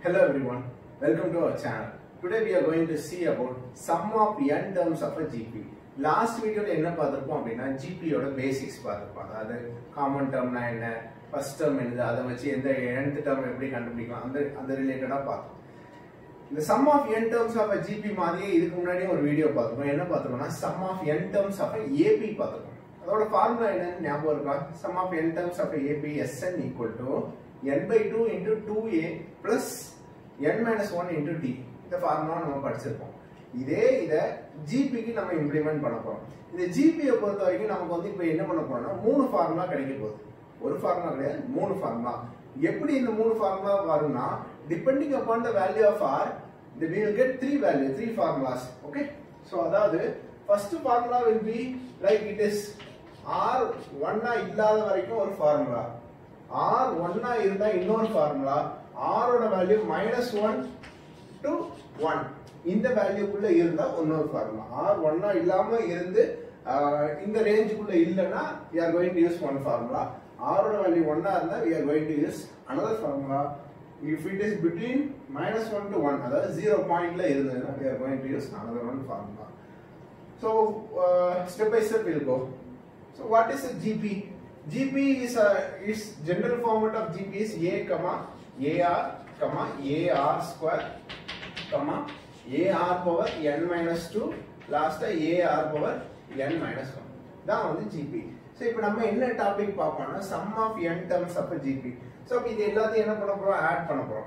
Hello everyone, welcome to our channel. Today we are going to see about sum of n terms of a GP. Last வீடியோல என்ன பார்த்திருப்போம் அப்படின்னா ஜிபியோட basics பார்த்திருப்போம் அதாவது common டேர்ம்னா என்ன first term என்னது அதை வச்சு எந்த nth டேர்ம் எப்படி கண்டுபிடிக்கலாம் அந்த அந்த ரிலேட்டடா பார்த்தோம் இந்த sum of n terms of GP மாதிரியே இதுக்கு முன்னாடியே ஒரு வீடியோ பார்த்திருக்கோம் என்ன பார்த்திருக்கோம்னா sum of n terms of AP பார்த்திருக்கோம் அதோட ஃபார்முலா என்னன்னு ஞாபகம் இருக்கா sum of n terms of AP S n equal to n by 2 into 2a plus n minus 1 into t இந்த ஃபார்முலா நம்ம படிச்சிருப்போம் இதே இத ஜிபிக்கு நம்ம இம்ப்ளிமெண்ட் பண்ண போறோம் இந்த ஜிபியை பொறுத்த வரைக்கும் நமக்கு வந்து இப்போ என்ன பண்ண போறோம்னா மூணு ஃபார்முலா கிடைக்க போகுது ஒரு ஃபார்முலா கிடையாது மூணு ஃபார்முலா எப்படி இந்த மூணு ஃபார்முலா வரும்னா depending upon the value of r the we will get three value three formulas okay so அதாவது first formula will be like it is r 1 இல்லாத வரைக்கும் ஒரு ஃபார்முலா r 1 இருந்தா இன்னொரு ஃபார்முலா r ஓட value minus one to one இந்த வேல்யூக்குள்ள இருந்தா இன்னொரு ஃபார்முலா r 1 இல்லாம இருந்து ஆஹ், இந்த ரேஞ்சுக்குள்ள இல்லைன்னா we are going to use one formula r ஓட வேல்யூ 1 இருந்தா we are going to use another formula if it is between minus 1 to 1 அதாவது 0 பாயிண்ட்ல இருந்ததுன்னா we are going to use another one formula so uh, step by step we'll go so what is a gp gp is a is general format of gp is a comma ar comma ar square comma ar power n minus 2 லாஸ்டா ar power n minus 1 தான் வந்து gp so இப்போ நம்ம என்ன topic பார்ப்போம்னா sum of n terms of GP so இது எல்லாத்தையும் என்ன பண்ண போறோம் ஆட் பண்ண போறோம்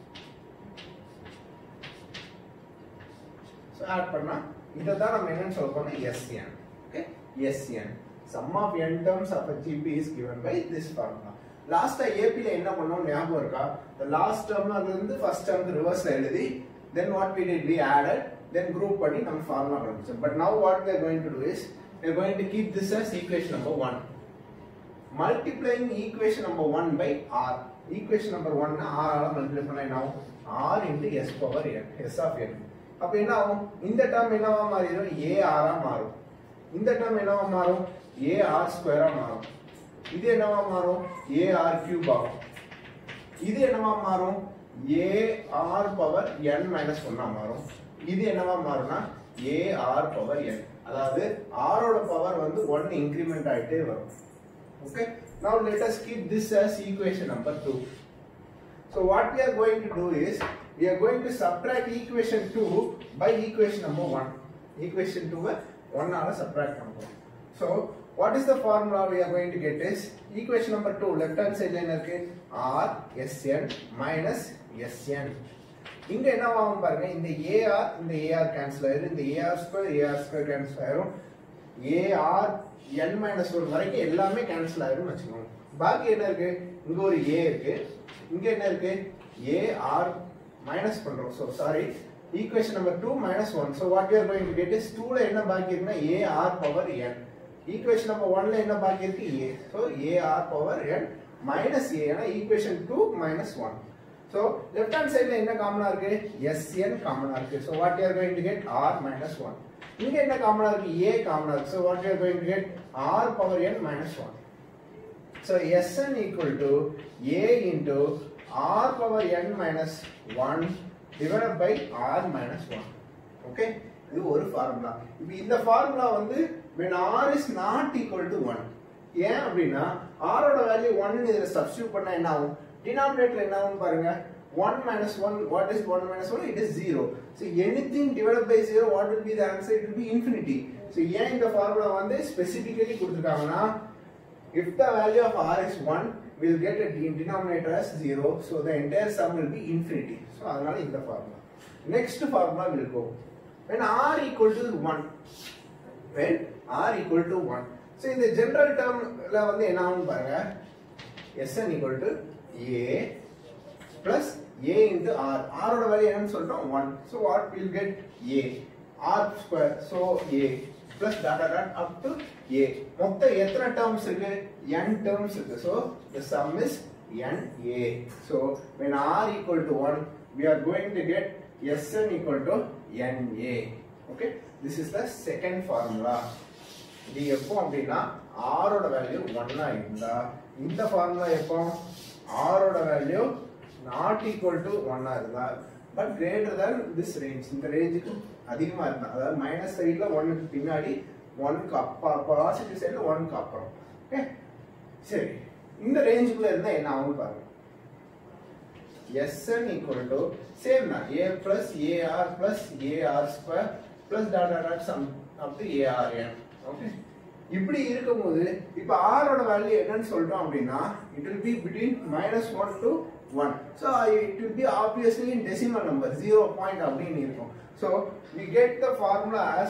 ஸோ ஆட் பண்ணா இதை தான் நம்ம என்னன்னு சொல்ல போறோம் S n okay S n sum of n terms of GP is given by this formula லாஸ்டா ஏபில என்ன பண்ணோம் ஞாபகம் இருக்கா the லாஸ்ட் டேர்ம்ல அது வந்து ஃபர்ஸ்ட் டேர்ம்க்கு ரிவர்ஸ்ல எழுதி then what we did we added then group பண்ணி நம்ம ஃபார்முலா கண்டுபிடிச்சோம் but now what we are going to do is we are going to keep this as equation number 1 multiplying equation number 1 by r equation number 1 r ஆல multiply பண்ணா என்ன ஆகும் r into s power n s of n அப்ப என்ன ஆகும் இந்த term என்னவா மாறிடும் a r ஆ மாறும் இந்த டேர்ம் என்னவா மாறும் a r ஸ்கொயர் ஆ மாறும் இது என்னவா மாறும் a r கியூப் ஆகும் இது என்னவா மாறும் a r power n minus ஒன்னா மாறும் இது என்னவா மாறும்னா a r பவர் n அதாவது r ஓட பவர் வந்து 1 இன்கிரிமெண்ட் ஆயிட்டே வரும் okay now let us keep this as equation number 2 so what we are going to do is we are going to subtract equation 2 by equation number 1 equation 2 1 ஆல subtract பண்ணுவோம் so what is the formula we are going to get is equation number 2 left hand side ல என்ன இருக்கு r sn minus sn இங்க என்ன ஆகும் பாருங்க இந்த ar இந்த ar கேன்சல் ஆயிரும் இந்த ar square ar square cancel ஆயிரும் ar n மைனஸ் ஒன் வரைக்கும் எல்லாமே கேன்சல் ஆயிரும் வச்சுக்கோங்க பாக்கி என்ன இருக்கு இங்க ஒரு a இருக்கு இங்க என்ன இருக்கு a r மைனஸ் பண்றோம் so sorry equation number two minus one so what you are going to get is டூல என்ன பாக்கி இருக்குன்னா a r power n equation number ஒன்ல என்ன பாக்கி இருக்கு a so a r power n minus a ஏன்னா equation two minus one so left hand சைடில் என்ன காமனா இருக்கு எஸ்என் காமனா இருக்கு so what you are going to get r minus one இங்க என்ன காமனா இருக்கு ஏ காமனா இருக்கு so what you are going to get r power n minus one So Sn equal to A into R power n minus 1 divided by R minus 1. Okay? இது ஒரு formula இப்போ இந்த ஃபார்முலா வந்து when R is not equal to 1 ஏன் அப்படின்னா R ஓட value 1 இதுல substitute பண்ணா என்ன ஆகும் டினாமினேட்டர் என்ன ஆகும் பாருங்க 1 minus 1 what is 1 minus 1 it is 0 so anything divided by 0 what will be the answer it will be infinity so ஏன் இந்த ஃபார்முலா வந்து ஸ்பெசிபிக்கலி கொடுத்துருக்காங்கன்னா If the value of r is 1, we'll get a de- denominator as 0, so the entire sum will be infinity. So, அதனால இந்த formula. Next formula will go. When r equal to 1, when r equal to 1. So, இந்த general term ல வந்து என்ன ஆகும் பாருங்க Sn equal to a plus a into r. r ஓட value என்னன்னு சொல்லிட்டோம் 1. So, what we'll get a r square. So, a plus dot dot dot up to a. மொத்தம் எத்தனை terms இருக்கு n terms இருக்கு. So, the sum is n a. So, when r equal to 1, we are going to get Sn equal to n a. Okay, this is the second formula. இது எப்போ அப்படின்னா ஆரோட value ஒன்னா இருந்தா இந்த formula எப்போ ஆரோட வேல்யூ நாட் ஈக்குவல் டு ஒன்னா இருந்தா but greater than this range இந்த ரேஞ்சுக்கு அதிகமா இருந்தா அதாவது மைனஸ் சைடில் ஒன்னுக்கு பின்னாடி ஒன்னுக்கு அப்பா பாசிட்டிவ் சைடில் ஒன்னுக்கு அப்புறம் ஓகே சரி இந்த ரேஞ்சுக்குள்ள இருந்தா என்ன ஆகும் பாருங்க Sn equal to same தான் a plus ar plus ar square plus dot dot dot sum up to arn okay இப்படி இருக்கும்போது இப்ப r ஓட வேல்யூ என்னன்னு சொல்றோம் அப்படின்னா it will be between minus 1 to 1 so it will be obviously in decimal number 0 point அப்படின்னு இருக்கும் so we get the formula as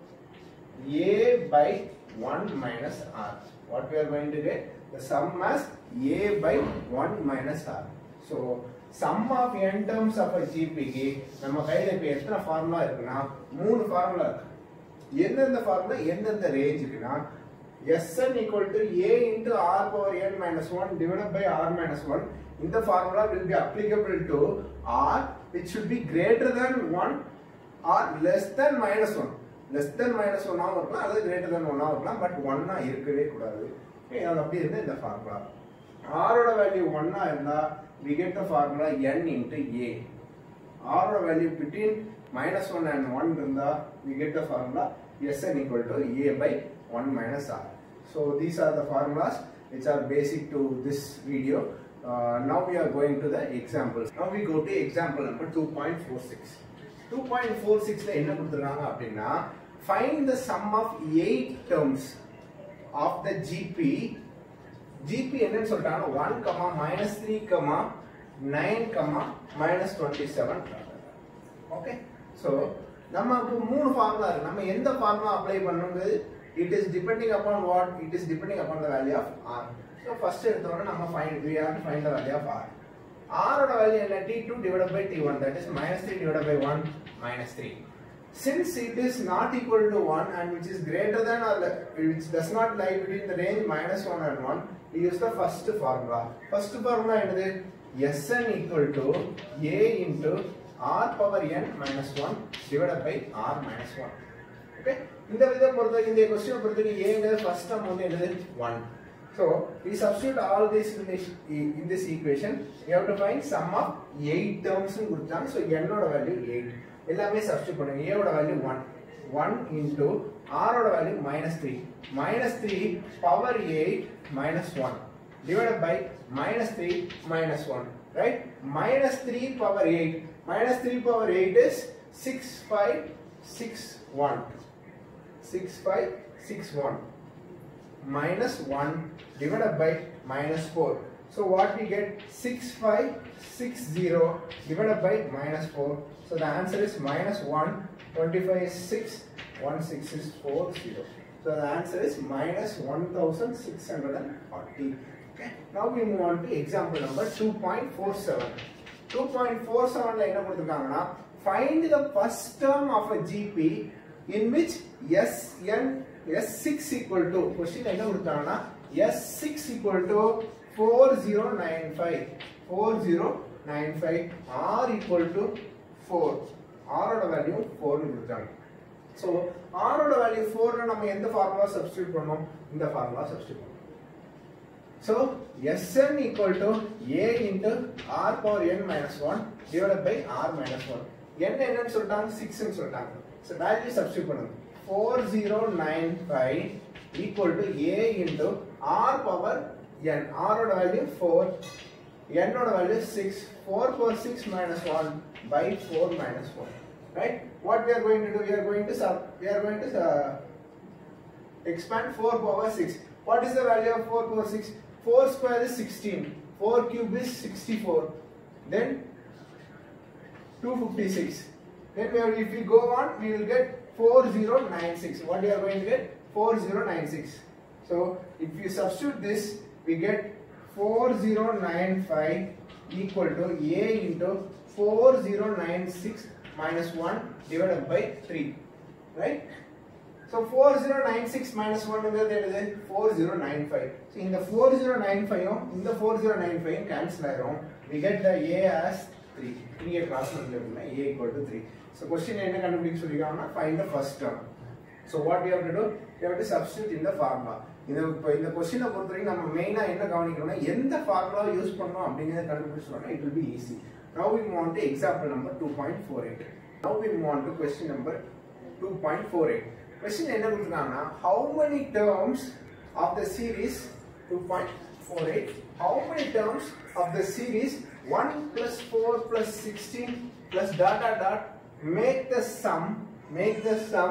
a by 1 minus r what we are going to get the sum as a by 1 minus r so sum of n terms of a gp க்கு நம்ம கையில இப்ப எத்தனை formula இருக்குன்னா மூணு formula இருக்கு எந்தெந்த formula எந்தெந்த ரேஞ்சுக்குன்னா Sn equal to a into r power n minus 1 divided by r minus 1 இந்த formula will be applicable to r which should be greater than 1 or less than minus 1 less than minus 1 ஆவும் இருக்கலாம் அல்லது greater than 1 ஆவும் இருக்கலாம் but 1 ஆ இருக்கவே கூடாது Okay, அது அப்படி இருந்தா இந்த ஃபார்முலா r ஓட வேல்யூ 1 ஆ இருந்தா we get the formula n into a r ஓட வேல்யூ between minus 1 and 1 இருந்தா we get the formula Sn equal to a by 1 minus r. So these are the formulas which are basic to this video. Uh, now we are going to the examples. Now we go to example number 2.46. 2.46 ல என்ன கொடுத்துருக்காங்க அப்படின்னா find the sum of 8 terms of the GP GP என்னன்னு சொல்லிட்டாங்க 1 comma minus three comma nine comma minus twenty seven okay so நம்ம இப்போ மூணு formula இருக்கு நம்ம எந்த ஃபார்முலா அப்ளை பண்ணுங்கிறது it is depending upon what it is depending upon the value of r so first எடுத்தோம்னா நம்ம find we have to find the value of r ஆரோட வேல்யூ என்ன t two divide by t one that is minus three divide by one minus three since it is not equal to 1 and which is greater than or le- which does not lie between the range minus 1 and 1 we use the first formula first formula என்னது Sn equal to a into r power n minus 1 divided by r minus 1 okay இந்த விதம் பொறுத்த இந்த கொஸ்டினை பொறுத்தவரைக்கும் ஏங்கிறது first term வந்து என்னது 1 so we substitute all this in this in this equation we have to find sum of 8 terms னு கொடுத்தாங்க so n ஓட வேல்யூ 8 எல்லாமே சப்ஸ்டிட் பண்ணுங்க a ஓட வேல்யூ 1 1 into r ஓட value minus 3 minus 3 power 8 minus 1 divided by minus 3 minus 1 right minus 3 power 8 minus 3 power 8 is 6 5 6 1 6 5 6 1 minus 1 divided by minus 4 so what we get 6560 divided by minus 4 so the answer is minus 1 25 is 6 1 6 is 4 0 so the answer is minus 1640 okay now we move on to example number 2.47 2.47 ல என்ன கொடுத்திருக்காங்கன்னா find the first term of a GP in which Sn S6 equal to question என்ன கொடுத்தாங்கன்னா S6 equal to 4095 4095 R equal to 4 R ஓட value 4 னு கொடுத்தாங்க so R ஓட value 4 னா நம்ம எந்த ஃபார்முலா சப்ஸ்டிட்யூட் பண்ணோம் இந்த ஃபார்முலா சப்ஸ்டிட்யூட் பண்ணோம் So Sn equal to a into r power n minus 1 divided by r minus 1. n என்னன்னு சொல்லிட்டாங்க 6 னு சொல்லிட்டாங்க. So value substitute பண்ணுங்க. 4095 equal to a into r power n. r ஓட வேல்யூ 4 n ஓட value 6 4 power 6 minus 1 by 4 minus 1 right what we are going to do we are going to sub we are going to uh, expand 4 power 6 what is the value of 4 power 6 4 square is 16 4 cube is 64 then 256 then we are, if we go on we will get 4096 what we are going to get 4096 so if you substitute this we get 4095 equal to a into 4096 minus 1 divided by 3 right so 4096 minus 1 is என்னது 4095 so இந்த 4095 ம் இந்த 4095 ம் cancel ஆயிரும் we get the a as 3 3 cross multiply a equal to 3 so question என்ன கண்டுபிடிக்க சொல்லிருக்காங்கன்னா find the first term so what we have to do we have to substitute in the formula இந்த இப்போ இந்த கொஸ்டினை பொறுத்த வரைக்கும் நம்ம மெயினா என்ன கவனிக்கணும்னா எந்த ஃபார்முலா யூஸ் பண்ணோம் அப்படிங்கறத கண்டுபிடிச்சோம்னா it will be easy now we move to example number 2.48 now we move to question number 2.48 question என்ன கொடுத்திருக்காங்கன்னா how many terms of the series 2.48 how many terms of the series 1 plus 4 plus 16 plus dot dot dot make the sum make the sum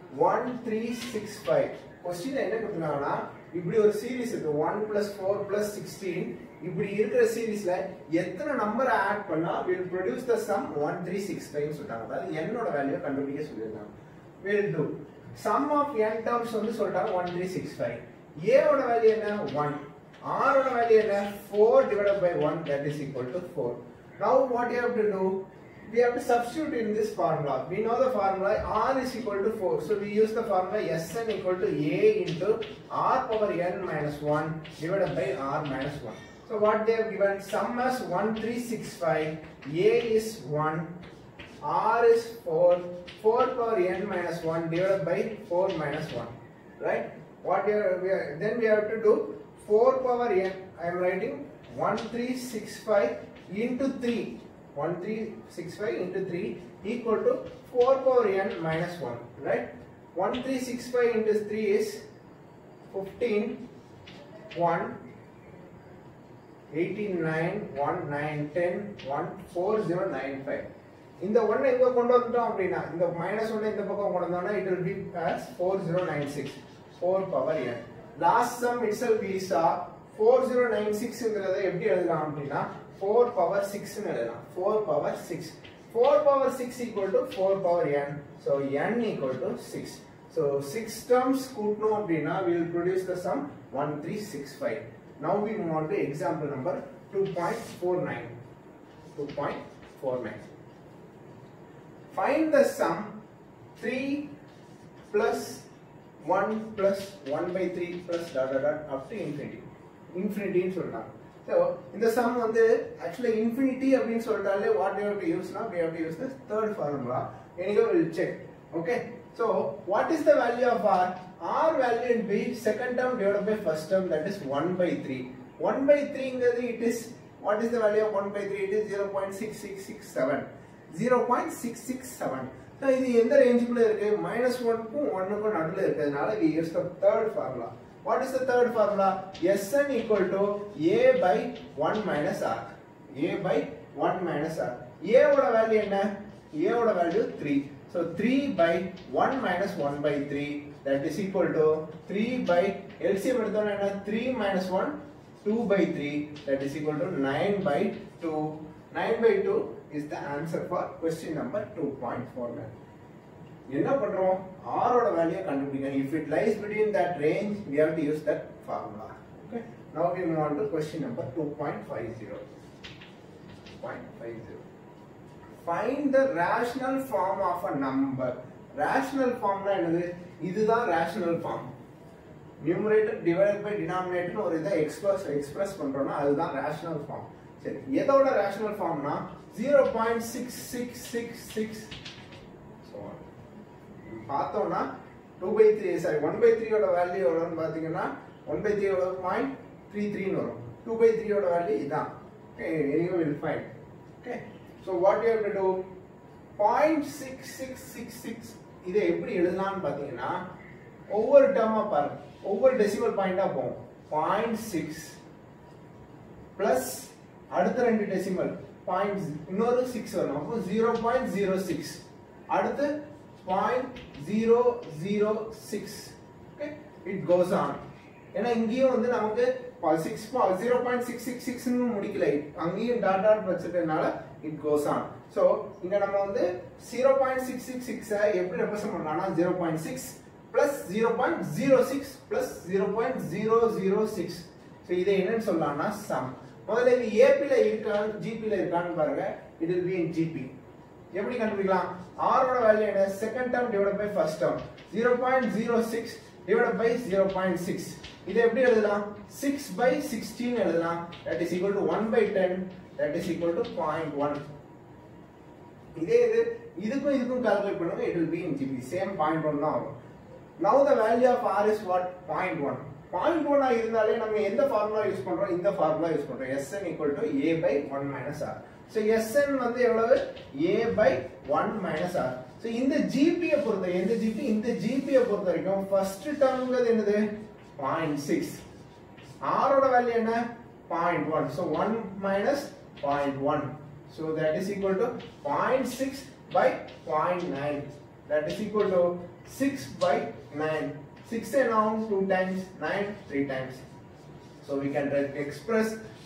1365 question என்ன கொடுத்தாங்கன்னா இப்படி ஒரு series இருக்கு 1 plus 4 plus 16 இப்படி இருக்கிற சீரிஸ்ல எத்தனை நம்பர் ஆட் பண்ணா will produce the sum 1365 சொல்றாங்க அதாவது n ஓட வேல்யூ கண்டுபிடிக்க சொல்லிருக்காங்க will do sum of n terms வந்து சொல்லிட்டாங்க 1365 a ஓட வேல்யூ என்ன 1 r ஓட வேல்யூ என்ன 4 divided by 1 that is equal to 4 now what you have to do we have to substitute in this formula. We know the formula r is equal to 4. So we use the formula Sn equal to a into r power n minus 1 divided by r minus 1. So what they have given sum as 1365, a is 1, r is 4, 4 power n minus 1 divided by 4 minus 1. Right? What we are, we are, then we have to do 4 power n. I am writing 1365 into 3. 1365 into 3 equal to 4 power n minus 1 right 1365 into 3 is 15 1 18 9 1 9 10 1 4095 இந்த ஒன்னை இங்க கொண்டு வந்துட்டோம் அப்படின்னா இந்த minus ஒன்னை இந்த பக்கம் கொண்டு வந்தோம்னா it will be as 4096 4 power n last sum itself we saw 4096ங்கறத எப்படி எழுதலாம் அப்படின்னா 4 பவர் 6 னு எழுதலாம் 4 power 6 4 power 6 equal to 4 power n so n equal to 6 so 6 terms கூட்டணும் அப்படின்னா we will produce the sum 1365 now we move on to example number 2.49 2.49 find the sum 3 plus 1 plus 1 by 3 plus dot dot dot up to infinity இன்ஃபினிட்டின்னு சொல்றாங்க so இந்த sum வந்து actually infinity அப்படின்னு சொல்லிட்டாலே what you have to யூஸ்னா we have to use the third formula anyhow will check okay so what is the value of r r value in be second term divide by first term that is one by three one by த்ரீங்கிறது it is what is the value of one by three it is zero point six six six seven zero point six six seven so இது எந்த ரேஞ்சுக்குள்ள இருக்கு minus ஒன்னுக்கும் ஒன்னுக்கும் நடுவில் இருக்கிறதுனால we use the third formula What is the third formula? Sn equal to a by 1 minus r. a by 1 minus r. a ஓட value என்ன? a ஓட வேல்யூ 3. So 3 by 1 minus 1 by 3 that is equal to 3 by LCM எடுத்தோம்னா என்ன? 3 minus 1 2 by 3 that is equal to 9 by 2. 9 by 2 is the answer for question number 2.49. என்ன பண்றோம் r ஓட value கண்டுபிடிக்கணும் if it lies between that range we have to use that formula okay now we move on to question number 2.50 2.50 find the rational form of a number rational formனா என்னது இதுதான் rational form numerator divided by denominator ஒரு இதை express express பண்றோம்னா அதுதான் rational form சரி எதோட rational ஃபார்ம்னா zero point six six six six பார்த்தோம்னா two by three sorry one by த்ரீயோட வேல்யூ எவ்வளோன்னு பார்த்தீங்கன்னா ஒன் பை த்ரீயோட பாயிண்ட் த்ரீ த்ரீன்னு வரும் டூ பை த்ரீயோட வேல்யூ இதான் okay anyhow will find okay so what you do two point six six six six இதை எப்படி எழுதலாம்னு பார்த்தீங்கன்னா ஒவ்வொரு டேர்மாக பாருங்க ஒவ்வொரு டெசிமல் பாயிண்டாக போகும் பாயிண்ட் சிக்ஸ் பிளஸ் அடுத்த ரெண்டு டெசிமல் பாயிண்ட் இன்னொரு சிக்ஸ் வரும் அப்போ ஜீரோ பாயிண்ட் ஜீரோ சிக்ஸ் அடுத்து point zero zero six okay it goes on ஏன்னா இங்கேயும் வந்து நமக்கு six zero point six six சிக்ஸ்னு முடிக்கல அங்கேயும் டாட் டாட் வச்சுட்டதுனால இட் கோஸ் ஆன் ஸோ இங்க நம்ம வந்து ஜீரோ பாயிண்ட் சிக்ஸ் சிக்ஸ் சிக்ஸை எப்படி ரெப்ரசென்ட் பண்ணலாம்னா zero point six plus zero point zero six plus zero point zero zero six so இதை என்னன்னு சொல்லலாம்னா சம் முதல்ல இது ஏபியில் இருக்கா ஜிபியில் இருக்கான்னு பாருங்க it will be in GP எப்படி கண்டுபிடிக்கலாம் r ஓட வேல்யூ என்ன second term divide by first term 0.06 divide by 0.6 இதை எப்படி எழுதலாம் 6 பை 16 எழுதலாம் that is equal to 1 by 10 that is equal to 0.1 இதே இது இதுக்கும் இதுக்கும் கால்குலேட் பண்ணுங்க it will be in GB same 0.1 தான் வரும் now the value of r is what 0.1 point ஒன்னா இருந்தாலே நம்ம எந்த ஃபார்முலா யூஸ் பண்றோம் இந்த ஃபார்முலா யூஸ் பண்றோம் Sn equal to a by 1 minus r so Sn வந்து எவ்வளவு a by 1 minus r so இந்த gp ய பொறுத்த எந்த gp இந்த gp ய பொறுத்த வரைக்கும் ஃபர்ஸ்ட் டேர்ம்ங்கிறது என்னது 0.6 r ஓட வேல்யூ என்ன 0.1 so 1 minus 0.1 so that is equal to 0.6 by 0.9 that is equal to 6 by 9 6 and now 2 times 9 3 times so we can re- express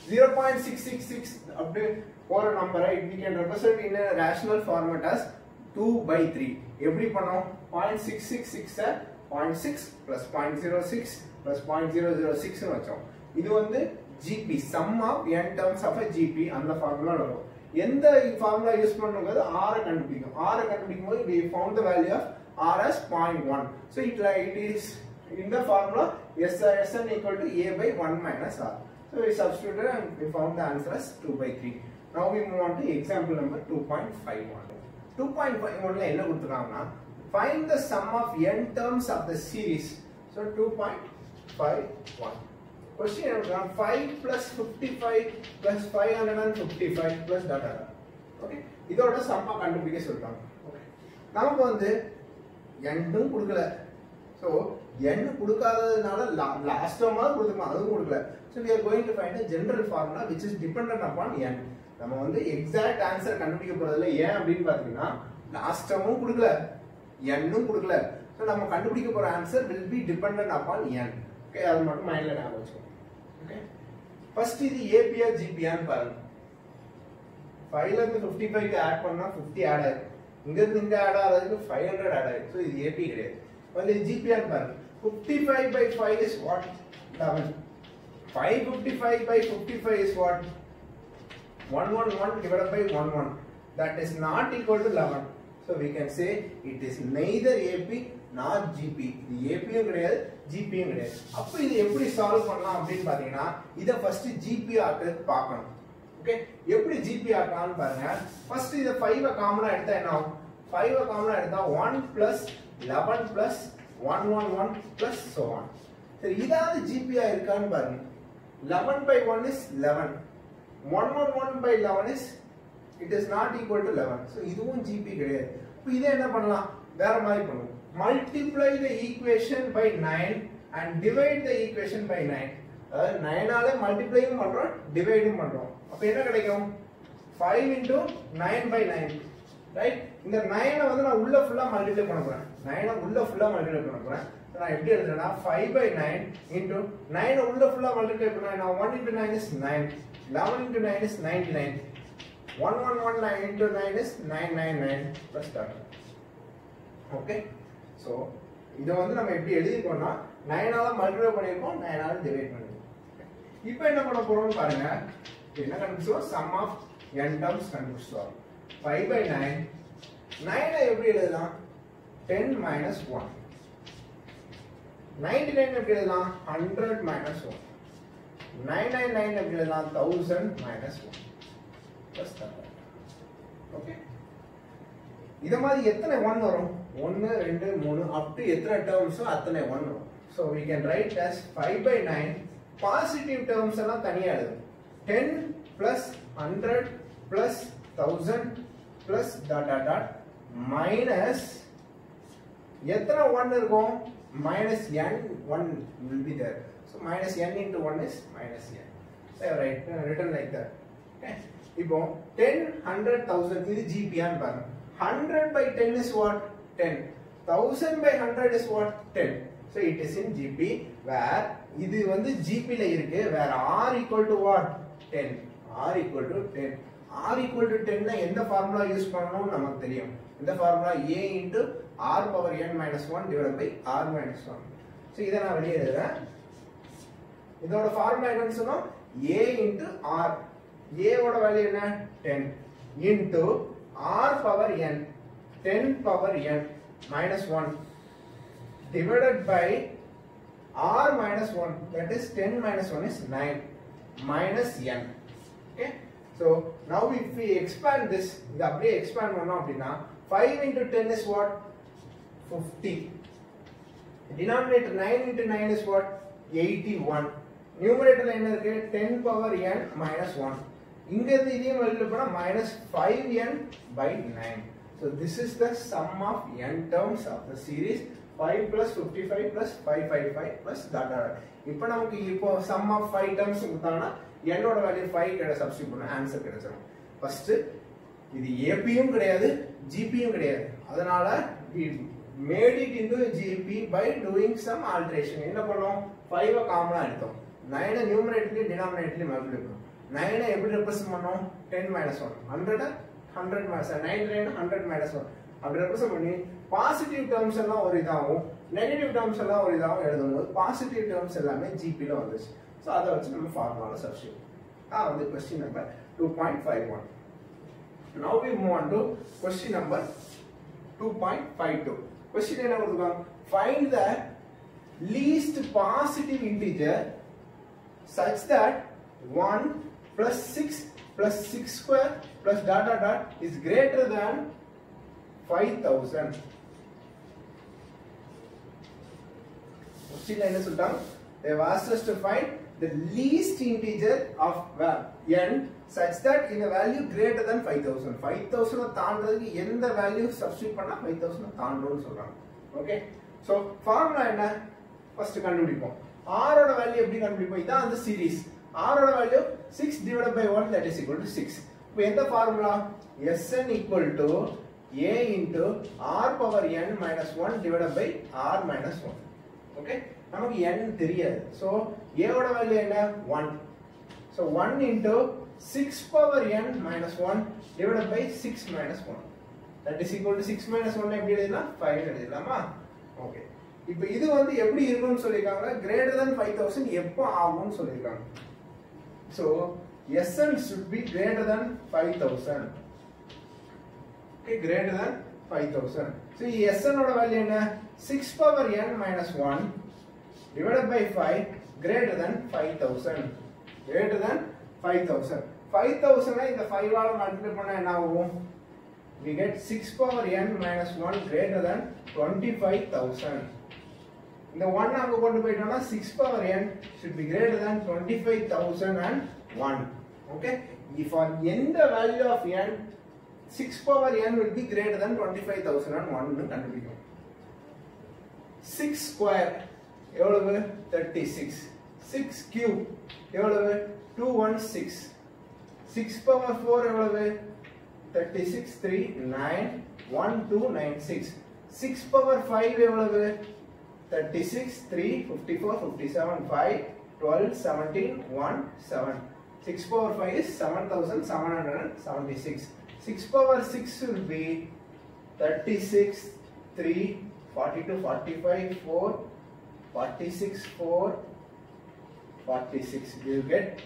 0.666 up to for a number right we can represent in a rational format as 2 by 3 எப்படி பண்ணோம் 0.666 0.6 plus 0.06 plus 0.006 னு வச்சோம் இது வந்து GP sum of n terms of a GP அந்த formula வரும் எந்த formula use பண்ணும்போது r ஐ கண்டுபிடிக்கும் r ஐ கண்டுபிடிக்கும் போது we found the value of r as 0.1 so it like it is in the formula s sn equal to a by 1 minus r so we substituted and we found the answer as 2 by 3 now we move on to example number 2.51 2.51 ல என்ன கொடுத்துருக்காங்கன்னா find the sum of n terms of the series so 2.51 question என்ன 5 plus 55 plus 555 plus dot dot okay இதோட சம்மா கண்டுபிடிக்க சொல்றாங்க okay நமக்கு வந்து எண்ணும் கொடுக்கல ஸோ எண் கொடுக்காததுனால லாஸ்ட் டேர்மாக கொடுத்துக்கலாம் அதுவும் கொடுக்கல so we are going to find a general formula which is dependent upon n நம்ம வந்து எக்ஸாக்ட் ஆன்சர் கண்டுபிடிக்க போறதில்ல ஏன் அப்படின்னு பார்த்தீங்கன்னா லாஸ்ட் டேர்மும் கொடுக்கல எண்ணும் கொடுக்கல ஸோ நம்ம கண்டுபிடிக்க போற answer will be dependent upon n okay அது மட்டும் மைண்ட்ல ஞாபகம் வச்சுக்கோங்க ஓகே ஃபர்ஸ்ட் இது ஏபிஆ ஜிபிஆன்னு பாருங்க ஃபைவ்ல இருந்து ஃபிஃப்டி ஃபைவ் ஆட் பண்ணா ஃபிஃப்டி ஆட் ஆயிருக்கு இங்க இருந்து இங்க ஆட் ஆகிறதுக்கு ஃபைவ் ஹண்ட்ரட் ஆட் ஆயிருக்கு ஸோ இது ஏபி கிடையாது வந்து ஜிபிஆர் பாருங்க fifty five by five is what eleven five fifty five by fifty five is what one one one divide by one one that is not equal to eleven so we can say it is neither AP not GP இது ஏபியும் கிடையாது ஜிபியும் கிடையாது அப்போ இது எப்படி solve பண்ணலாம் அப்படின்னு பார்த்தீங்கன்னா இதை ஃபர்ஸ்ட் ஜிபி ஆக்கு பார்க்கணும் ஓகே எப்படி ஜிபி ஆக்கலாம்னு பாருங்க ஃபர்ஸ்ட் இதை ஃபைவ் காமனா எடுத்தா என்ன ஆகும் ஃபைவ் காமனா எடுத்தா one plus eleven plus one one one plus so one சரி இதாவது ஜிபியா இருக்கான்னு பாருங்க eleven by one is eleven one one one by eleven is it is not equal to eleven so இதுவும் ஜிபி கிடையாது இப்போ இதை என்ன பண்ணலாம் வேற மாதிரி பண்ணுவோம் multiply the equation by nine and divide the equation by nine அதாவது நைனால மல்டிப்ளையும் பண்றோம் டிவைடும் பண்றோம் அப்ப என்ன கிடைக்கும் five into nine by nine right இந்த நைனை வந்து நான் உள்ள ஃபுல்லா மல்டிப்ளை பண்ண போறேன் நைனை உள்ள ஃபுல்லா மல்டிப்ளை பண்ண போறேன் நான் எப்படி எழுதுறேன்னா ஃபைவ் பை நைன் இன்டூ நைனை உள்ள ஃபுல்லா மல்டிப்ளை பண்ண நான் one into nine is nine eleven into nine is ninety nine one one one nine into nine is nine nine nine plus dot okay so இதை வந்து நம்ம எப்படி எழுதிக்கோம்னா நைனால மல்டிப்ளை பண்ணியிருக்கோம் நைனால டிவைட் பண்ணியிருக்கோம் இப்போ என்ன பண்ண போறோம்னு பாருங்க என்ன கண்டுபிடிச்சோம் சம் ஆஃப் n டர்ம்ஸ் கண்டுபிடிச்சோம் ஃபைவ் பை நைன் நைனை எப்படி எழுதலாம் ten minus one ninety nine எப்படி எழுதலாம் hundred minus one nine nine nine எப்படி எழுதலாம் thousand minus one plus okay இத மாதிரி எத்தனை ஒன் வரும் ஒன்னு ரெண்டு மூணு அப் டு எத்தனை டேர்ம்ஸோ அத்தனை ஒன் வரும் so we can write as five by nine positive terms எல்லாம் தனியா எழுதும் ten plus hundred plus thousand plus dot dot dot minus எத்தனை ஒன் இருக்கும் minus n one will be there so minus n into one is minus n right written like that இப்போ ten hundred thousand இது ஜிபியான்னு பாருங்க hundred by ten is what ten thousand by hundred is what ten so it is in GP where இது வந்து ஜிபில இருக்கு வேற r equal to what ten r equal to ten r equal to டென்னா எந்த ஃபார்முலா யூஸ் பண்ணணும்னு நமக்கு தெரியும் இந்த formula a into r power n minus one divide by r minus one so இதை நான் வெளியே எழுதுறேன் இதோட ஃபார்முலா என்னன்னு சொன்னோம் ஏ இன்டு ஆர் ஏவோட வேல்யூ என்ன ten into r power n ten power n minus one divided by r minus 1 that is 10 minus 1 is 9 minus n okay so now if we expand this இது அப்படியே expand பண்ணோம் அப்படின்னா 5 into 10 is what 50 denominator 9 into 9 is what eighty one நியூமரேட்டர்ல என்ன இருக்கு ten power n minus one இங்க இருந்து இதையும் வெளியில போனா minus five n by nine so this is the sum of n terms of the series five plus fifty five plus five five five plus dot இப்போ நமக்கு இப்போ sum of five terms கொடுத்தாங்கன்னா என்னோட வேல்யூ ஃபைவ் கிடையாது substitute பண்ண answer கிடைச்சிடும் first இது ஏபியும் கிடையாது ஜிபியும் கிடையாது அதனால made it into GP by doing some alteration என்ன பண்ணோம் ஃபைவ் காமனா எடுத்தோம் நைனை நியூமரேட்டர்லயும் டினாமினேட்டர்லயும் மல்டிப்ளை பண்ணோம் நைனை எப்படி ரெப்ரசென்ட் பண்ணோம் ten minus one hundred hundred minus nine nine hundred minus one அப்படி ரெப்ரசென்ட் பண்ணி பாசிட்டிவ் டேர்ம்ஸ் எல்லாம் ஒரு இதாகும் நெகட்டிவ் டேர்ம்ஸ் எல்லாம் ஒரு இதாகவும் எழுதும்போது பாசிட்டிவ் டேர்ம்ஸ் எல்லாமே ஜிபியில் வந்துச்சு ஸோ அதை வச்சு நம்ம ஃபார்முலாவில் சப்ஸ்டியூட் ஆ வந்து question number two point five one Now we move on to question number 2.52. Question என்ன கொடுத்துருக்காங்க find the least positive integer such that 1 plus 6 plus 6 square plus dot dot dot is greater than 5000. Question என்ன சொல்லிட்டாங்க they have asked us to find the least integer of va- n such that in a value greater than 5000 5000 தாண்டறதுக்கு எந்த value substitute பண்ணா 5000 தாண்டும்னு சொல்றாங்க okay so formula என்ன first கண்டுபிடிப்போம் r ஓட value எப்படி கண்டுபிடிப்போம் இதான் அந்த சீரிஸ் r ஓட value 6 divided by 1 that is equal to 6 இப்போ எந்த formula sn equal to a into r power n minus 1 divided by r minus 1 okay நமக்கு n தெரியாது ஸோ a ஓட வேல்யூ என்ன 1 so 1 into six power n minus one divide by six minus one that is equal to six minus one எப்படி எழுதலாம் five எழுதலாமா okay இப்போ இது வந்து எப்படி இருக்கும்னு சொல்லியிருக்காங்க கிரேட்டர் than ஃபைவ் தௌசண்ட் எப்போ ஆகும்னு சொல்லியிருக்காங்க so S N should be greater than five thousand okay greater than 5000 so sn ஓட வேல்யூ என்ன 6 power n minus 1 divided by 5 greater than 5000 greater than 5000 5000 ஐ இந்த 5 ஆல மல்டிப்ளை பண்ணா என்ன ஆகும் we get 6 power n minus 1 greater than 25000 இந்த 1 அங்க கொண்டு போயிட்டோம்னா 6 power n should be greater than 25001 okay if on எந்த value of n 6 power n will be greater than 25001 னு கண்டுபிடிக்கும் 6 ஸ்கொயர் எவ்வளவு 36 6 கியூப் எவ்வளவு 216 6 பவர் 4 எவ்வளவு 36 3 9 1 2 9 6 6 பவர் 5 எவ்வளவு 36 3 54 57 5 12 17 1 7 6 power 5 is 7776 6 power 6 will be 36 3 42 45 4 46 4 46 you get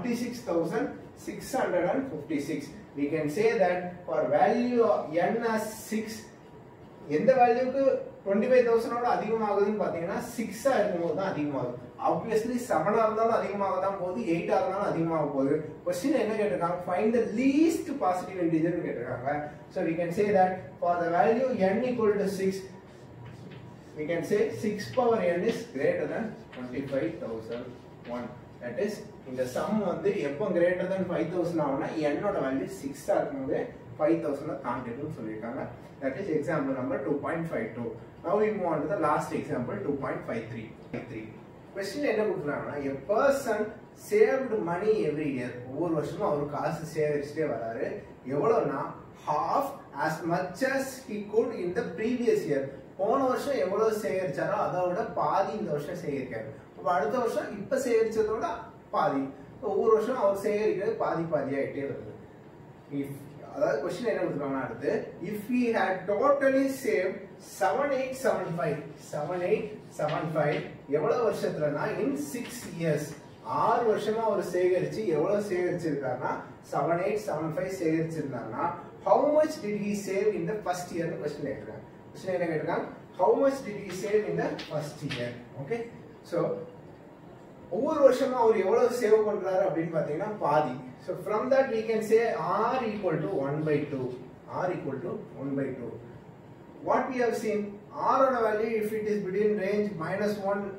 46656 we can say that for value of n as 6 எந்த வேல்யூக்கு twenty five தௌசண்டோட அதிகமாகுதுன்னு பார்த்தீங்கன்னா சிக்ஸா இருக்கும்போது தான் அதிகமாகுது ஆப்வியஸ்லி செவனா இருந்தாலும் அதிகமாக தான் போகுது எயிட்டா இருந்தாலும் அதிகமாக போகுது கொஸ்டின் என்ன கேட்டிருக்காங்க ஃபைண்ட் த லீஸ்ட் பாசிட்டிவ் இன்டிஜர்னு கேட்டிருக்காங்க so we can say that for the value n equal to 6 we can say 6 power n is greater than 25001 that is இந்த சம் வந்து எப்போ greater than 5000 ஆகும்னா n ஓட வேல்யூ 6 ஆ இருக்கும்போது 5000 தாண்டிடும்னு சொல்லியிருக்காங்க that is example number 2.52 now we move on to the last example 2.53 question என்ன கொடுக்குறாங்கன்னா a person saved money every year ஒவ்வொரு வருஷமும் அவர் காசு சேகரிச்சுட்டே வராரு எவ்வளவுனா half as much as he could in the previous year போன வருஷம் எவ்வளவு சேகரிச்சாரோ அதை விட பாதி இந்த வருஷம் சேகரிக்காரு அப்ப அடுத்த வருஷம் இப்ப சேகரிச்சதை விட பாதி ஒவ்வொரு வருஷம் அவர் சேகரிக்கிறது பாதி பாதி ஆயிட்டே வருது If அதாவது கொஸ்டின் என்ன கொடுத்துருக்காங்கன்னா அடுத்து if he had totally saved seven eight seven five seven eight seven five எவ்வளவு வருஷத்துலனா இன் சிக்ஸ் இயர்ஸ் ஆறு வருஷமா அவர் சேகரிச்சு எவ்வளவு சேகரிச்சிருக்காருன்னா செவன் எயிட் செவன் ஃபைவ் சேகரிச்சிருந்தாருன்னா how much did he save in the first இயர்னு கொஸ்டின் கேட்டிருக்காங்க கொஸ்டின் என்ன கேட்டிருக்காங்க how much did he save in the first year okay so ஒவ்வொரு வருஷமும் அவர் எவ்வளவு சேவ் பண்றாரு அப்படின்னு பாத்தீங்கன்னா பாதி so from that we can say r equal to 1 by 2 r equal to 1 by 2 what we have seen r ஓட வேல்யூ if it is between range minus 1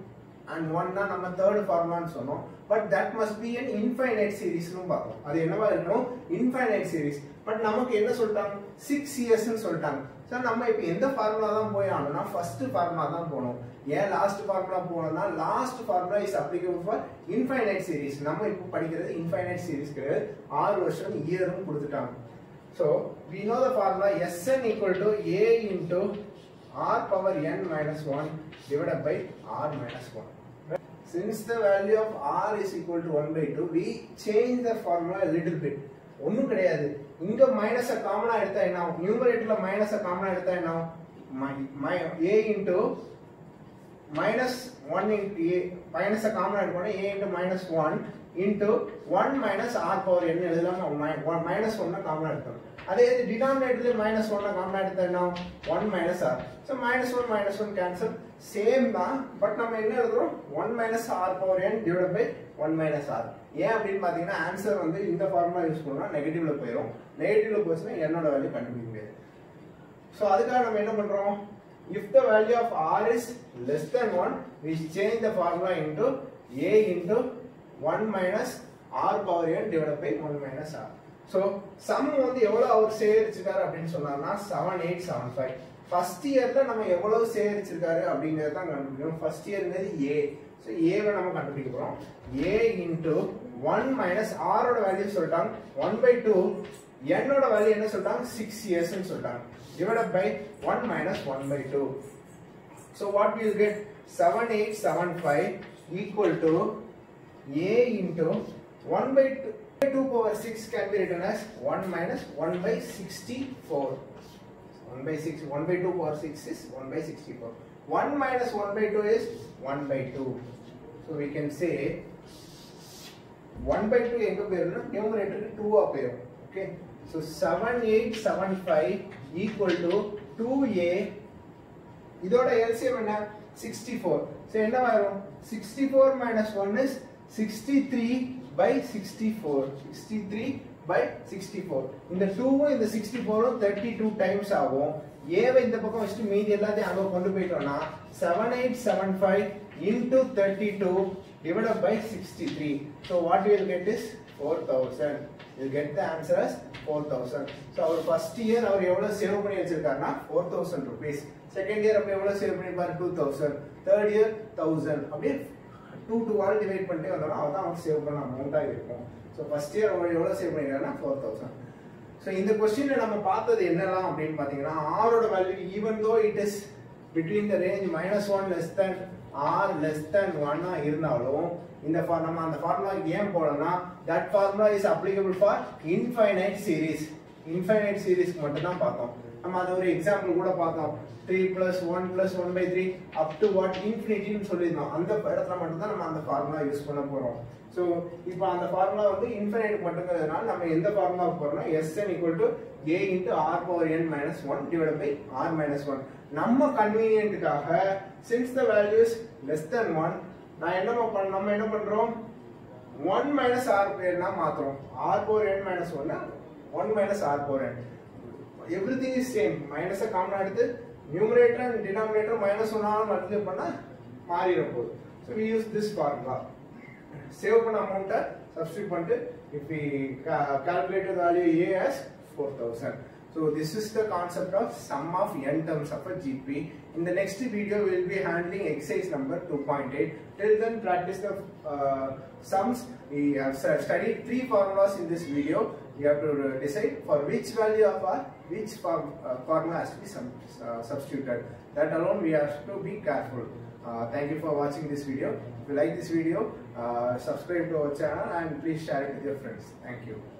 and one தான் நம்ம தேர்ட் ஃபார்முலான்னு சொன்னோம் but that must be an infinite சீரிஸ்னு பார்த்தோம் அது என்னவா இருக்கணும் இன்ஃபைனைட் சீரிஸ் பட் நமக்கு என்ன சொல்லிட்டாங்க சிக்ஸ் இயர்ஸ்னு சொல்லிட்டாங்க சார் நம்ம இப்போ எந்த ஃபார்முலா தான் போய் ஆகணும்னா ஃபர்ஸ்ட் ஃபார்முலா தான் போகணும் ஏன் லாஸ்ட் ஃபார்முலா போகணும்னா last formula is applicable for infinite series நம்ம இப்போ படிக்கிறது இன்ஃபைனைட் சீரிஸ் கிடையாது ஆறு வருஷம் இயரும் கொடுத்துட்டாங்க so we know the formula Sn equal to A into R power n minus 1 divided by R minus 1. Since the value of R is equal to 1 by 2, we change the formula a little bit. ஒன்றும் கிடையாது இங்க மைனஸை காமனா எடுத்தா என்ன ஆகும் நியூமரேட்டர்ல மைனஸை காமனா எடுத்தா என்ன ஆகும் a into minus 1 into a minus a common எடுக்கணும் a into minus 1 into 1 minus r power n எழுதலாம் minus 1 காமன் எடுக்கணும் அதே இது டினாமினேட்டர்ல minus 1 காமன் எடுத்தா என்ன 1 minus r so minus 1 minus 1 cancel சேம் தான் பட் நம்ம என்ன எழுதுறோம் 1 minus r power n divided by 1 minus r ஏன் அப்படின்னு பாத்தீங்கன்னா ஆன்சர் வந்து இந்த ஃபார்முலா யூஸ் பண்ணா நெகட்டிவ்ல போயிடும் நெகட்டிவ்ல போச்சுன்னா என்னோட வேல்யூ கண்டுபிடிக்க முடியாது So அதுக்காக நம்ம என்ன பண்றோம் if the value of r is less than 1 we change the formula into a into 1 minus r power n divided by 1 minus r so sum வந்து எவ்வளவு அவர் சேகரிச்சிருக்காரு அப்படின்னு சொன்னார்னா 7875 ஃபர்ஸ்ட் இயர்ல நம்ம எவ்வளவு சேகரிச்சிருக்காரு அப்படிங்கறத தான் கண்டுபிடிக்கணும் ஃபர்ஸ்ட் இயர்ங்கிறது ஏ ஸோ ஏவை நம்ம கண்டுபிடிக்க போறோம் ஏ இன்டு ஒன் மைனஸ் ஆரோட வேல்யூ சொல்லிட்டாங்க ஒன் பை டூ என்னோட வேல்யூ என்ன சொல்லிட்டாங்க சிக்ஸ் இயர்ஸ்னு சொல்லிட்டாங்க divided by 1 minus 1 by 2. So what we will get 7875 equal to a into 1 by 2, 2 power 6 can be written as 1 minus 1 by 64. 1 by 6, 1 by 2 power 6 is 1 by 64. 1 minus 1 by 2 is 1 by 2. So we can say 1 by 2 எங்க போயிரும்னா நியூமரேட்டருக்கு 2 ஆ போயிரும் okay so seven eight seven five equal to two a இதோட LCM என்ன sixty four ஸோ என்ன வரும் sixty four minus one is sixty three by sixty four sixty three by sixty four இந்த டூவும் இந்த சிக்ஸ்டி ஃபோரும் தேர்ட்டி டூ டைம்ஸ் ஆகும் ஏவை இந்த பக்கம் வச்சுட்டு மீதி எல்லாத்தையும் அங்கே கொண்டு போயிட்டோம்னா seven eight seven five into thirty two divide by sixty three so what will get is four thousand you get the answer as four thousand so அவர் ஃபர்ஸ்ட் இயர் அவர் எவ்வளோ சேவ் பண்ணி வச்சிருக்காருன்னா four thousand rupees second year அப்போ எவ்வளோ save பண்ணிருப்பாரு two thousand third year thousand அப்படியே two two all divide பண்ணிட்டே வந்தோம்னா அவன் தான் அவர் சேவ் பண்ண அமௌண்ட்டாக இருக்கும் ஸோ ஃபர்ஸ்ட் இயர் அவர் எவ்வளோ சேவ் பண்ணிருக்காருன்னா ஃபோர் தௌசண்ட் ஸோ இந்த கொஸ்டின்ல நம்ம பார்த்தது என்னலாம் அப்படின்னு பார்த்தீங்கன்னா ஆரோட value even though it is between the range minus one less than r less than ஒன்னா இருந்தாலும் இந்த ஃபார் நம்ம அந்த ஃபார்முலா ஏன் போடணும்னா that formula is applicable for infinite series இன்ஃபைனைட் சீரிஸ்க்கு மட்டும் தான் பார்த்தோம் நம்ம அது ஒரு எக்ஸாம்பிள் கூட பார்த்தோம் three plus one plus one by three up to what இன்ஃபினிட்டின்னு சொல்லியிருந்தோம் அந்த இடத்துல மட்டும் தான் நம்ம அந்த ஃபார்முலா யூஸ் பண்ண போறோம் ஸோ இப்போ அந்த ஃபார்முலா வந்து இன்ஃபினைட் மட்டுங்கிறதுனால நம்ம எந்த ஃபார்முலா போறோம்னா S N equal to a into r power n minus one divide by r minus one நம்ம கன்வீனியன்ட்டுக்காக since the values less than one நான் என்ன பண்ண நம்ம என்ன பண்றோம் ஒன் மைனஸ் ஆர் பேர்னா மாத்துறோம் ஆர் போர் என் மைனஸ் ஒன்னா one minus r power n everything is same மைனஸை காமனா எடுத்து நியூமரேட்டர் அண்ட் டினாமினேட்டர் மைனஸ் ஒன்னாலும் மல்டிப்ளை பண்ணா மாறிட போகுது so we use this formula save பண்ண அமௌண்ட்டை சப்ஸ்டியூட் பண்ணிட்டு if we calculate value a as 4000 so this is the concept of sum of n terms of a gp in the next video we will be handling exercise number 2.8 till then practice the uh, sums we have stu- studied three formulas in this video you have to uh, decide for which value of r which form, uh, formula has to be sum, uh, substituted that alone we have to be careful uh, thank you for watching this video if you like this video uh, subscribe to our channel and please share it with your friends thank you